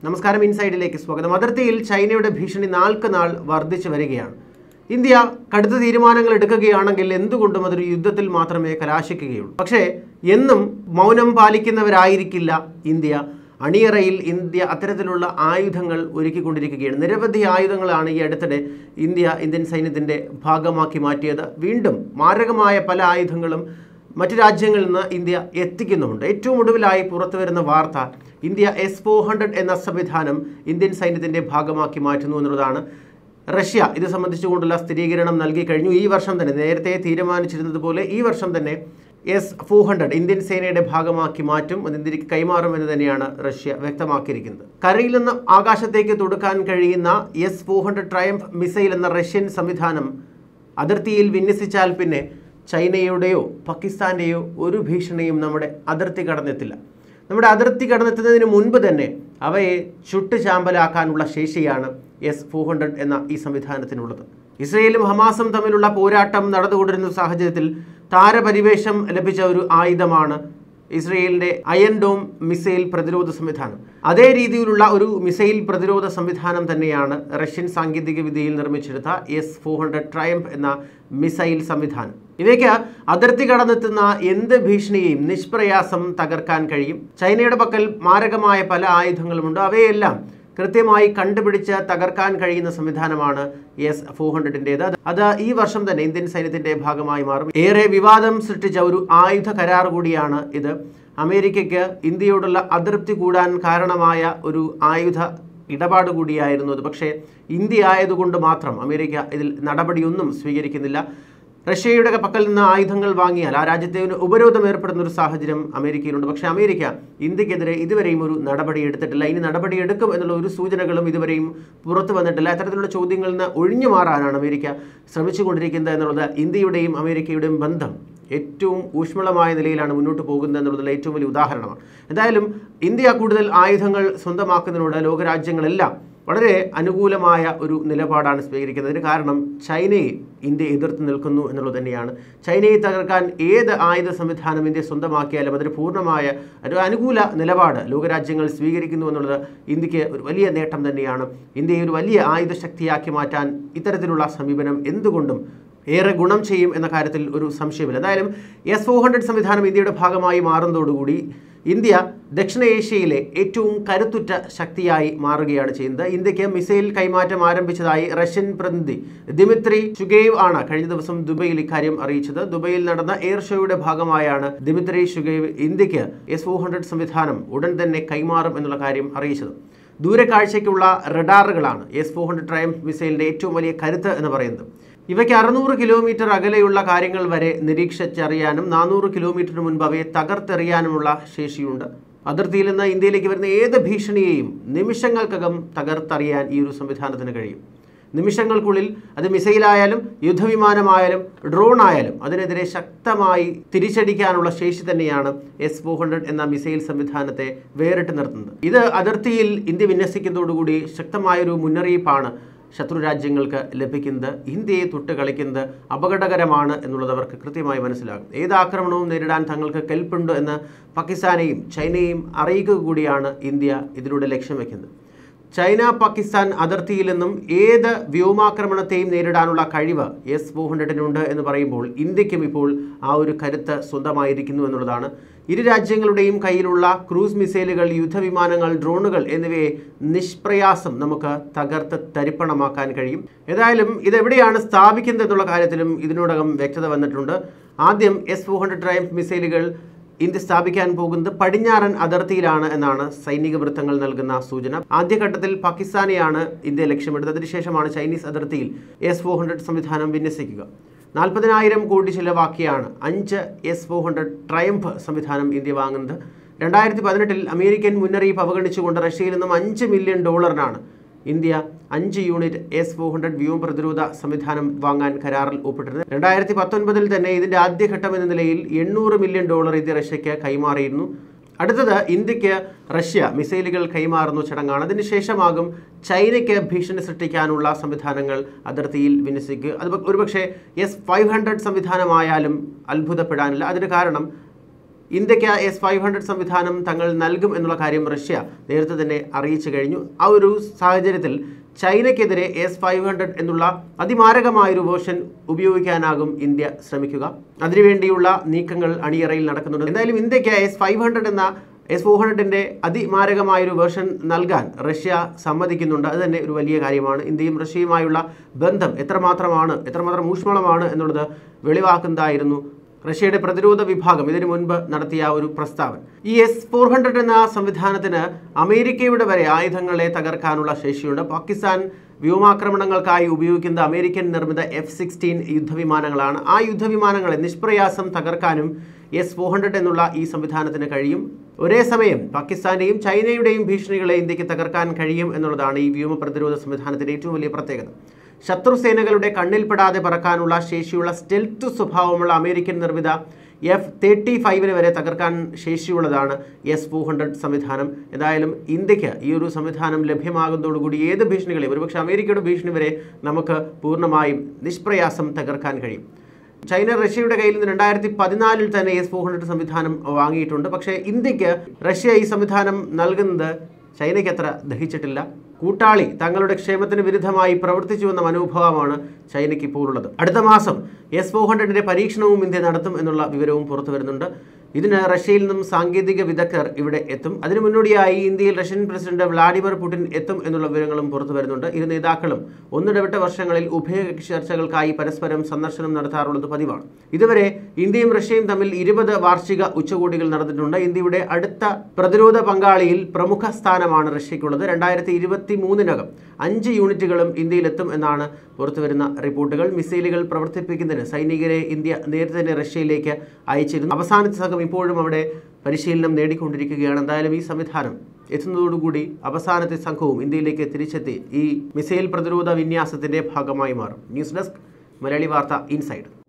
നമസ്കാരം ഇൻസൈഡിലേക്ക് സ്വാഗതം അതിർത്തിയിൽ ചൈനയുടെ ഭീഷണി നാൾക്ക് നാൾ വർദ്ധിച്ചു വരികയാണ് ഇന്ത്യ കടുത്ത തീരുമാനങ്ങൾ എടുക്കുകയാണെങ്കിൽ എന്തുകൊണ്ടും അതൊരു യുദ്ധത്തിൽ മാത്രമേ കലാശിക്കുകയുള്ളൂ പക്ഷേ എന്നും മൗനം പാലിക്കുന്നവരായിരിക്കില്ല ഇന്ത്യ അണിയറയിൽ ഇന്ത്യ അത്തരത്തിലുള്ള ആയുധങ്ങൾ ഒരുക്കിക്കൊണ്ടിരിക്കുകയാണ് നിരവധി ആയുധങ്ങളാണ് ഈ അടുത്തിടെ ഇന്ത്യ ഇന്ത്യൻ സൈന്യത്തിൻ്റെ ഭാഗമാക്കി മാറ്റിയത് വീണ്ടും മാരകമായ പല ആയുധങ്ങളും മറ്റു രാജ്യങ്ങളിൽ നിന്ന് ഇന്ത്യ എത്തിക്കുന്നുമുണ്ട് ഏറ്റവും ഒടുവിലായി പുറത്തു വരുന്ന വാർത്ത ഇന്ത്യ എസ് ഫോർ ഹൺഡ്രഡ് എന്ന സംവിധാനം ഇന്ത്യൻ സൈന്യത്തിൻ്റെ ഭാഗമാക്കി മാറ്റുന്നു എന്നുള്ളതാണ് റഷ്യ ഇത് സംബന്ധിച്ചുകൊണ്ടുള്ള സ്ഥിരീകരണം നൽകി കഴിഞ്ഞു ഈ വർഷം തന്നെ നേരത്തെ തീരുമാനിച്ചിരുന്നത് പോലെ ഈ വർഷം തന്നെ എസ് ഫോർ ഹൺഡ്രഡ് ഇന്ത്യൻ സേനയുടെ ഭാഗമാക്കി മാറ്റും അത് ഇന്ത്യക്ക് കൈമാറുമെന്ന് തന്നെയാണ് റഷ്യ വ്യക്തമാക്കിയിരിക്കുന്നത് കരയിൽ നിന്ന് ആകാശത്തേക്ക് തൊടുക്കാൻ കഴിയുന്ന S four hundred triumph missile എന്ന റഷ്യൻ സംവിധാനം അതിർത്തിയിൽ വിന്യസിച്ചാൽ പിന്നെ ചൈനയുടെയോ പാകിസ്ഥാൻ്റെയോ ഒരു ഭീഷണിയും നമ്മുടെ അതിർത്തി കടന്നെത്തില്ല നമ്മുടെ അതിർത്തി കടന്നെത്തുന്നതിന് മുൻപ് തന്നെ അവയെ ചുട്ട് ചാമ്പലാക്കാനുള്ള ശേഷിയാണ് എസ് ഫോർ ഹൺഡ്രഡ് എന്ന ഈ സംവിധാനത്തിനുള്ളത് ഇസ്രയേലും ഹമാസും തമ്മിലുള്ള പോരാട്ടം നടന്നുകൊണ്ടിരുന്ന സാഹചര്യത്തിൽ താരപരിവേഷം ലഭിച്ച ഒരു ആയുധമാണ് ഇസ്രയേലിന്റെ അയൺ ഡോം മിസൈൽ പ്രതിരോധ സംവിധാനം അതേ രീതിയിലുള്ള ഒരു മിസൈൽ പ്രതിരോധ സംവിധാനം തന്നെയാണ് റഷ്യൻ സാങ്കേതിക വിദ്യയിൽ നിർമ്മിച്ചെടുത്ത എസ് ഫോർ ഹൺഡ്രഡ് ട്രയംഫ് എന്ന മിസൈൽ സംവിധാനം ഇവയ്ക്ക് അതിർത്തി കടന്നെത്തുന്ന എന്ത് ഭീഷണിയെയും നിഷ്പ്രയാസം തകർക്കാൻ കഴിയും ചൈനയുടെ പക്കൽ മാരകമായ പല ആയുധങ്ങളുമുണ്ട് അവയെല്ലാം കൃത്യമായി കണ്ടുപിടിച്ച് തകർക്കാൻ കഴിയുന്ന സംവിധാനമാണ് എസ് ഫോർ ഹൺഡ്രഡിൻ്റേത് അത് ഈ വർഷം തന്നെ ഇന്ത്യൻ സൈന്യത്തിന്റെ ഭാഗമായി മാറും ഏറെ വിവാദം സൃഷ്ടിച്ച ഒരു ആയുധ കരാർ കൂടിയാണ് ഇത് അമേരിക്കയ്ക്ക് ഇന്ത്യയോടുള്ള അതൃപ്തി കൂടാൻ കാരണമായ ഒരു ആയുധ ഇടപാട് കൂടിയായിരുന്നു അത് പക്ഷേ ഇന്ത്യ ആയതുകൊണ്ട് മാത്രം അമേരിക്ക ഇതിൽ നടപടിയൊന്നും സ്വീകരിക്കുന്നില്ല റഷ്യയുടെ പക്കൽ നിന്ന് ആയുധങ്ങൾ വാങ്ങിയാൽ ആ രാജ്യത്തിന് ഉപരോധം ഏർപ്പെടുന്ന ഒരു സാഹചര്യം അമേരിക്കയിലുണ്ട് പക്ഷേ അമേരിക്ക ഇന്ത്യക്കെതിരെ ഇതുവരെയും ഒരു നടപടി എടുത്തിട്ടില്ല ഇനി നടപടി എടുക്കും എന്നുള്ള ഒരു സൂചനകളും ഇതുവരെയും പുറത്തു വന്നിട്ടില്ല അത്തരത്തിലുള്ള ചോദ്യങ്ങളിൽ നിന്ന് ഒഴിഞ്ഞു മാറാനാണ് അമേരിക്ക ശ്രമിച്ചുകൊണ്ടിരിക്കുന്നത് എന്നുള്ളത് ഇന്ത്യയുടെയും അമേരിക്കയുടെയും ബന്ധം ഏറ്റവും ഊഷ്മളമായ നിലയിലാണ് മുന്നോട്ട് പോകുന്നത് എന്നുള്ളതിൽ ഏറ്റവും വലിയ ഉദാഹരണമാണ് എന്തായാലും ഇന്ത്യ കൂടുതൽ ആയുധങ്ങൾ സ്വന്തമാക്കുന്നതിനോട് ലോകരാജ്യങ്ങളെല്ലാം വളരെ അനുകൂലമായ ഒരു നിലപാടാണ് സ്വീകരിക്കുന്നതിന് കാരണം ചൈനയെ ഇന്ത്യ എതിർത്ത് നിൽക്കുന്നു എന്നുള്ളത് തന്നെയാണ് ചൈനയെ തകർക്കാൻ ഏത് ആയുധ സംവിധാനം ഇന്ത്യ സ്വന്തമാക്കിയാലും അതിന് പൂർണ്ണമായ ഒരു അനുകൂല നിലപാട് ലോകരാജ്യങ്ങൾ സ്വീകരിക്കുന്നു എന്നുള്ളത് ഇന്ത്യക്ക് ഒരു വലിയ നേട്ടം തന്നെയാണ് ഇന്ത്യയെ ഒരു വലിയ ആയുധ ശക്തിയാക്കി മാറ്റാൻ ഇത്തരത്തിലുള്ള സമീപനം എന്തുകൊണ്ടും ഏറെ ഗുണം ചെയ്യും എന്ന കാര്യത്തിൽ ഒരു സംശയമില്ല എന്തായാലും എസ് ഫോർ ഹൺഡ്രഡ് സംവിധാനം ഇന്ത്യയുടെ ഭാഗമായി മാറുന്നതോടുകൂടി ഇന്ത്യ ദക്ഷിണേഷ്യയിലെ ഏറ്റവും കരുത്തുറ്റ ശക്തിയായി മാറുകയാണ് ചെയ്യുന്നത് ഇന്ത്യക്ക് മിസൈൽ കൈമാറ്റം ആരംഭിച്ചതായി റഷ്യൻ പ്രതിനിധി ദിമിത്രി ഷുഗേവ് ആണ് കഴിഞ്ഞ ദിവസം ദുബൈയിൽ ഇക്കാര്യം അറിയിച്ചത് ദുബൈയിൽ നടന്ന എയർ ഷോയുടെ ഭാഗമായാണ് ദിമിത്രി ഷുഗേവ് ഇന്ത്യക്ക് എസ് ഫോർ ഹൺഡ്രഡ് സംവിധാനം ഉടൻ തന്നെ കൈമാറും എന്നുള്ള കാര്യം അറിയിച്ചത് ദൂരക്കാഴ്ചയ്ക്കുള്ള റഡാറുകളാണ് എസ് ഫോർ ഹൺഡ്രഡ് ട്രയം മിസൈലിൻ്റെ ഏറ്റവും വലിയ കരുത്ത് എന്ന് പറയുന്നത് ഇവയ്ക്ക് അറുന്നൂറ് കിലോമീറ്റർ അകലെയുള്ള കാര്യങ്ങൾ വരെ നിരീക്ഷിച്ചറിയാനും നാനൂറ് കിലോമീറ്ററിന് മുൻപ് അവയെ തകർത്തെറിയാനുമുള്ള ശേഷിയുണ്ട് അതിർത്തിയിൽ നിന്ന് ഇന്ത്യയിലേക്ക് വരുന്ന ഏത് ഭീഷണിയെയും നിമിഷങ്ങൾക്കകം തകർത്തറിയാൻ ഈ ഒരു സംവിധാനത്തിന് കഴിയും നിമിഷങ്ങൾക്കുള്ളിൽ അത് മിസൈലായാലും യുദ്ധവിമാനമായാലും ഡ്രോൺ ആയാലും അതിനെതിരെ ശക്തമായി തിരിച്ചടിക്കാനുള്ള ശേഷി തന്നെയാണ് എസ് ഫോർ ഹൺഡ്രഡ് എന്ന മിസൈൽ സംവിധാനത്തെ വേറിട്ട് നിർത്തുന്നത് ഇത് അതിർത്തിയിൽ ഇന്ത്യ വിന്യസിക്കുന്നതോടുകൂടി ശക്തമായൊരു മുന്നറിയിപ്പാണ് ശത്രു രാജ്യങ്ങൾക്ക് ലഭിക്കുന്നത് ഇന്ത്യയെ തൊട്ട് കളിക്കുന്നത് അപകടകരമാണ് എന്നുള്ളത് അവർക്ക് കൃത്യമായി മനസ്സിലാകും ഏത് ആക്രമണവും നേരിടാൻ തങ്ങൾക്ക് കെൽപ്പുണ്ട് എന്ന് പാകിസ്ഥാനെയും ചൈനയെയും അറിയിക്കുക കൂടിയാണ് ഇന്ത്യ ഇതിലൂടെ ലക്ഷ്യം വയ്ക്കുന്നത് ചൈന പാകിസ്ഥാൻ അതിർത്തിയിൽ നിന്നും ഏത് വ്യോമാക്രമണത്തെയും നേരിടാനുള്ള കഴിവ് എസ് ഫോർ ഹൺഡ്രഡിനുണ്ട് എന്ന് പറയുമ്പോൾ ഇന്ത്യക്കും ഇപ്പോൾ ആ ഒരു കരുത്ത് സ്വന്തമായിരിക്കുന്നു എന്നുള്ളതാണ് ഇരു രാജ്യങ്ങളുടെയും കയ്യിലുള്ള ക്രൂസ് മിസൈലുകൾ യുദ്ധവിമാനങ്ങൾ ഡ്രോണുകൾ എന്നിവയെ നിഷ്പ്രയാസം നമുക്ക് തകർത്ത് തരിപ്പണമാക്കാൻ കഴിയും ഏതായാലും ഇതെവിടെയാണ് സ്ഥാപിക്കുന്നത് എന്നുള്ള കാര്യത്തിലും ഇതിനോടകം വ്യക്തത വന്നിട്ടുണ്ട് ആദ്യം എസ് ഫോർ ഹൺഡ്രഡ് ട്രയംഫ് മിസൈലുകൾ ഇന്ത്യ സ്ഥാപിക്കാൻ പോകുന്നത് പടിഞ്ഞാറൻ അതിർത്തിയിലാണ് എന്നാണ് സൈനിക വൃത്തങ്ങൾ നൽകുന്ന സൂചന ആദ്യഘട്ടത്തിൽ പാകിസ്ഥാനെയാണ് ഇന്ത്യ ലക്ഷ്യമിടുന്നത് അതിനുശേഷമാണ് ചൈനീസ് അതിർത്തിയിൽ എസ് ഫോർ ഹൺഡ്രഡ് സംവിധാനം വിന്യസിക്കുക നാൽപ്പതിനായിരം കോടി ചിലവാക്കിയാണ് അഞ്ച് എസ് ഫോർ ഹൺഡ്രഡ് ട്രയംഫ് സംവിധാനം ഇന്ത്യ വാങ്ങുന്നത് രണ്ടായിരത്തി പതിനെട്ടിൽ അമേരിക്കൻ മുന്നറിയിപ്പ് അവഗണിച്ചുകൊണ്ട് റഷ്യയിൽ നിന്നും അഞ്ച് മില്യൺ ഡോളറിനാണ് ഇന്ത്യ അഞ്ച് യൂണിറ്റ് എസ് ഫോർ ഹൺഡ്രഡ് വ്യോമ പ്രതിരോധ സംവിധാനം വാങ്ങാൻ കരാറിൽ ഒപ്പിട്ടിരുന്നത് രണ്ടായിരത്തി പത്തൊൻപതിൽ തന്നെ ഇതിന്റെ ആദ്യഘട്ടം എന്ന നിലയിൽ എണ്ണൂറ് മില്യൺ ഡോളർ ഇന്ത്യ റഷ്യയ്ക്ക് കൈമാറിയിരുന്നു അടുത്തത് ഇന്ത്യക്ക് റഷ്യ മിസൈലുകൾ കൈമാറുന്ന ചടങ്ങാണ് അതിനുശേഷമാകും ചൈനയ്ക്ക് ഭീഷണി സൃഷ്ടിക്കാനുള്ള സംവിധാനങ്ങൾ അതിർത്തിയിൽ വിന്യസിക്കുക അത് ഒരുപക്ഷെ എസ് ഫൈവ് ഹൺഡ്രഡ് സംവിധാനമായാലും അത്ഭുതപ്പെടാനില്ല അതിന് കാരണം ഇന്ത്യക്ക് എസ് ഫൈവ് ഹൺഡ്രഡ് സംവിധാനം തങ്ങൾ നൽകും എന്നുള്ള കാര്യം റഷ്യ നേരത്തെ തന്നെ അറിയിച്ചു കഴിഞ്ഞു ആ ഒരു സാഹചര്യത്തിൽ ചൈനയ്ക്കെതിരെ എസ് ഫൈവ് ഹൺഡ്രഡ് എന്നുള്ള അതിമാരകമായൊരു വേർഷൻ ഉപയോഗിക്കാനാകും ഇന്ത്യ ശ്രമിക്കുക അതിനുവേണ്ടിയുള്ള നീക്കങ്ങൾ അണിയറയിൽ നടക്കുന്നുണ്ട് എന്തായാലും ഇന്ത്യക്ക് എസ് ഫൈവ് ഹൺഡ്രഡ് എന്ന എസ് ഫോർ ഹൺഡ്രഡിൻ്റെ അതിമാരകമായൊരു വേർഷൻ നൽകാൻ റഷ്യ സമ്മതിക്കുന്നുണ്ട് അത് തന്നെ ഒരു വലിയ കാര്യമാണ് ഇന്ത്യയും റഷ്യയുമായുള്ള ബന്ധം എത്രമാത്രമാണ് എത്രമാത്രം ഊഷ്മളമാണ് എന്നുള്ളത് വെളിവാക്കുന്നതായിരുന്നു റഷ്യയുടെ പ്രതിരോധ വിഭാഗം ഇതിനു മുൻപ് നടത്തിയ ഒരു പ്രസ്താവന ഈ എസ് ഫോർ ഹൺഡ്രഡ് എന്ന സംവിധാനത്തിന് അമേരിക്കയുടെ വരെ ആയുധങ്ങളെ തകർക്കാനുള്ള ശേഷിയുണ്ട് പാകിസ്ഥാൻ വ്യോമാക്രമണങ്ങൾക്കായി ഉപയോഗിക്കുന്ന അമേരിക്കൻ നിർമ്മിത എഫ് സിക്സ്റ്റീൻ യുദ്ധവിമാനങ്ങളാണ് ആ യുദ്ധവിമാനങ്ങളെ നിഷ്പ്രയാസം തകർക്കാനും എസ് ഫോർ ഹൺഡ്രഡ് എന്നുള്ള ഈ സംവിധാനത്തിന് കഴിയും ഒരേ സമയം പാകിസ്ഥാന്റെയും ചൈനയുടെയും ഭീഷണികളെ ഇന്ത്യക്ക് തകർക്കാൻ കഴിയും എന്നുള്ളതാണ് ഈ വ്യോമ പ്രതിരോധ സംവിധാനത്തിന്റെ ഏറ്റവും വലിയ പ്രത്യേകത ശത്രുസേനകളുടെ കണ്ണിൽപ്പെടാതെ പറക്കാനുള്ള ശേഷിയുള്ള സ്റ്റെൽത്ത് സ്വഭാവമുള്ള അമേരിക്കൻ നിർമ്മിത എഫ് തേർട്ടി ഫൈവിന് വരെ തകർക്കാൻ ശേഷിയുള്ളതാണ് എസ് ഫോർ ഹൺഡ്രഡ് സംവിധാനം എന്തായാലും ഇന്ത്യക്ക് ഈ ഒരു സംവിധാനം ലഭ്യമാകുന്നതോടുകൂടി ഏത് ഭീഷണികളെയും ഒരുപക്ഷെ അമേരിക്കയുടെ ഭീഷണി വരെ നമുക്ക് പൂർണ്ണമായും നിഷ്പ്രയാസം തകർക്കാൻ കഴിയും ചൈന റഷ്യയുടെ കയ്യിൽ നിന്ന് രണ്ടായിരത്തി പതിനാലിൽ തന്നെ എസ് ഫോർ ഹൺഡ്രഡ് സംവിധാനം വാങ്ങിയിട്ടുണ്ട് പക്ഷേ ഇന്ത്യക്ക് റഷ്യ ഈ സംവിധാനം നൽകുന്നത് ചൈനയ്ക്ക് അത്ര ദഹിച്ചിട്ടില്ല കൂട്ടാളി തങ്ങളുടെ ക്ഷേമത്തിന് വിരുദ്ധമായി പ്രവർത്തിച്ചുവെന്ന മനോഭാവമാണ് ചൈനയ്ക്ക് ഇപ്പോൾ ഉള്ളത് അടുത്ത മാസം എസ് ഫോർ ഹൺഡ്രഡിന്റെ പരീക്ഷണവും ഇന്ത്യ നടത്തും എന്നുള്ള വിവരവും പുറത്തു വരുന്നുണ്ട് ഇതിന് റഷ്യയിൽ നിന്നും സാങ്കേതിക വിദഗ്ധർ ഇവിടെ എത്തും അതിനു മുന്നോടിയായി ഇന്ത്യയിൽ റഷ്യൻ പ്രസിഡന്റ് വ്ളാഡിമിർ പുടിൻ എത്തും എന്നുള്ള വിവരങ്ങളും പുറത്തു വരുന്നുണ്ട് ഇരു നേതാക്കളും ഒന്നിടവിട്ട വർഷങ്ങളിൽ ഉഭയകക്ഷി ചർച്ചകൾക്കായി പരസ്പരം സന്ദർശനം നടത്താറുള്ളത് പതിവാണ് ഇതുവരെ ഇന്ത്യയും റഷ്യയും തമ്മിൽ ഇരുപത് വാർഷിക ഉച്ചകോടികൾ നടന്നിട്ടുണ്ട് ഇന്ത്യയുടെ അടുത്ത പ്രതിരോധ പങ്കാളിയിൽ പ്രമുഖ സ്ഥാനമാണ് റഷ്യയ്ക്കുള്ളത് രണ്ടായിരത്തി ഇരുപത്തി മൂന്നിനകം അഞ്ച് യൂണിറ്റുകളും ഇന്ത്യയിലെത്തും എന്നാണ് പുറത്തുവരുന്ന റിപ്പോർട്ടുകൾ മിസൈലുകൾ പ്രവർത്തിപ്പിക്കുന്നതിന് സൈനികരെ ഇന്ത്യ നേരത്തെ തന്നെ റഷ്യയിലേക്ക് അയച്ചിരുന്നു അവസാനത്തെ സംഘം ഇപ്പോഴും അവിടെ പരിശീലനം നേടിക്കൊണ്ടിരിക്കുകയാണ് എന്തായാലും ഈ സംവിധാനം എത്തുന്നതോടുകൂടി അവസാനത്തെ സംഘവും ഇന്ത്യയിലേക്ക് തിരിച്ചെത്തി ഈ മിസൈൽ പ്രതിരോധ വിന്യാസത്തിന്റെ ഭാഗമായി മാറും ന്യൂസ് ഡെസ്ക് മലയാളി വാർത്ത ഇൻസൈഡ്